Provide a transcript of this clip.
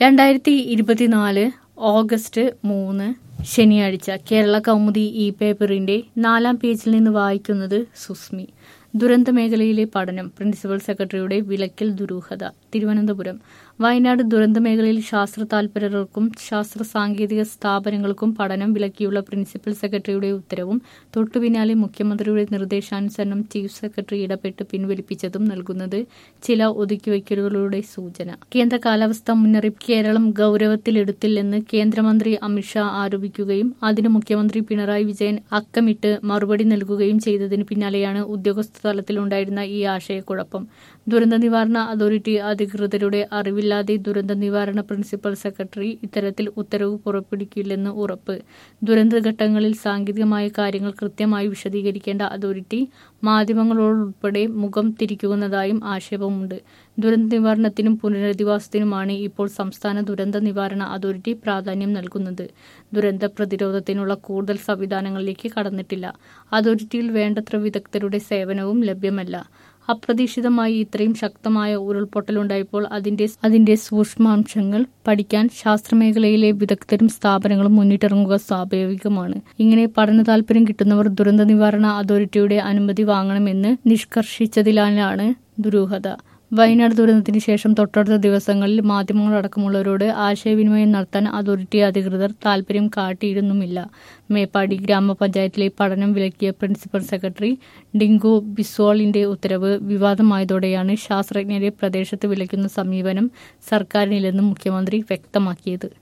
രണ്ടായിരത്തി ഇരുപത്തിനാല് ഓഗസ്റ്റ് മൂന്ന് ശനിയാഴ്ച കേരള കൗമുദി ഇ പേപ്പറിന്റെ നാലാം പേജിൽ നിന്ന് വായിക്കുന്നത് സുസ്മി ദുരന്ത മേഖലയിലെ പഠനം പ്രിൻസിപ്പൽ സെക്രട്ടറിയുടെ വിലക്കൽ ദുരൂഹത തിരുവനന്തപുരം വയനാട് ദുരന്ത മേഖലയിൽ ശാസ്ത്ര താൽപരർക്കും ശാസ്ത്ര സാങ്കേതിക സ്ഥാപനങ്ങൾക്കും പഠനം വിലക്കിയുള്ള പ്രിൻസിപ്പൽ സെക്രട്ടറിയുടെ ഉത്തരവും തൊട്ടുപിന്നാലെ മുഖ്യമന്ത്രിയുടെ നിർദ്ദേശാനുസരണം ചീഫ് സെക്രട്ടറി ഇടപെട്ട് പിൻവലിപ്പിച്ചതും നൽകുന്നത് ചില ഒതുക്കിവയ്ക്കലുകളുടെ സൂചന കേന്ദ്ര കാലാവസ്ഥാ മുന്നറിയിപ്പ് കേരളം ഗൌരവത്തിലെടുത്തില്ലെന്ന് കേന്ദ്രമന്ത്രി അമിത്ഷാ ആരോപിക്കുകയും അതിന് മുഖ്യമന്ത്രി പിണറായി വിജയൻ അക്കമിട്ട് മറുപടി നൽകുകയും ചെയ്തതിന് പിന്നാലെയാണ് ഉദ്യോഗസ്ഥ തലത്തിലുണ്ടായിരുന്ന ഈ ആശയക്കുഴപ്പം ദുരന്ത നിവാരണ അതോറിറ്റി അധികൃതരുടെ അറിവില്ലാതെ ദുരന്ത നിവാരണ പ്രിൻസിപ്പൽ സെക്രട്ടറി ഇത്തരത്തിൽ ഉത്തരവ് പുറപ്പെടുവിക്കില്ലെന്ന് ഉറപ്പ് ദുരന്തഘട്ടങ്ങളിൽ സാങ്കേതികമായ കാര്യങ്ങൾ കൃത്യമായി വിശദീകരിക്കേണ്ട അതോറിറ്റി മാധ്യമങ്ങളോടുൾപ്പെടെ മുഖം തിരിക്കുന്നതായും ആക്ഷേപമുണ്ട് ദുരന്ത നിവാരണത്തിനും പുനരധിവാസത്തിനുമാണ് ഇപ്പോൾ സംസ്ഥാന ദുരന്ത നിവാരണ അതോറിറ്റി പ്രാധാന്യം നൽകുന്നത് ദുരന്ത പ്രതിരോധത്തിനുള്ള കൂടുതൽ സംവിധാനങ്ങളിലേക്ക് കടന്നിട്ടില്ല അതോറിറ്റിയിൽ വേണ്ടത്ര വിദഗ്ധരുടെ സേവനവും ലഭ്യമല്ല അപ്രതീക്ഷിതമായി ഇത്രയും ശക്തമായ ഉരുൾപൊട്ടലുണ്ടായപ്പോൾ അതിന്റെ അതിന്റെ സൂക്ഷ്മാംശങ്ങൾ പഠിക്കാൻ ശാസ്ത്രമേഖലയിലെ വിദഗ്ധരും സ്ഥാപനങ്ങളും മുന്നിട്ടിറങ്ങുക സ്വാഭാവികമാണ് ഇങ്ങനെ പഠന താൽപര്യം കിട്ടുന്നവർ ദുരന്ത നിവാരണ അതോറിറ്റിയുടെ അനുമതി വാങ്ങണമെന്ന് നിഷ്കർഷിച്ചതിലാണ് ദുരൂഹത വയനാട് ദുരന്തത്തിന് ശേഷം തൊട്ടടുത്ത ദിവസങ്ങളിൽ മാധ്യമങ്ങളടക്കമുള്ളവരോട് ആശയവിനിമയം നടത്താൻ അതോറിറ്റി അധികൃതർ താൽപര്യം കാട്ടിയിരുന്നുമില്ല മേപ്പാടി ഗ്രാമപഞ്ചായത്തിലെ പഠനം വിലക്കിയ പ്രിൻസിപ്പൽ സെക്രട്ടറി ഡിങ്കു ബിസ്വാളിന്റെ ഉത്തരവ് വിവാദമായതോടെയാണ് ശാസ്ത്രജ്ഞരെ പ്രദേശത്ത് വിലക്കുന്ന സമീപനം സർക്കാരിനില്ലെന്നും മുഖ്യമന്ത്രി വ്യക്തമാക്കിയത്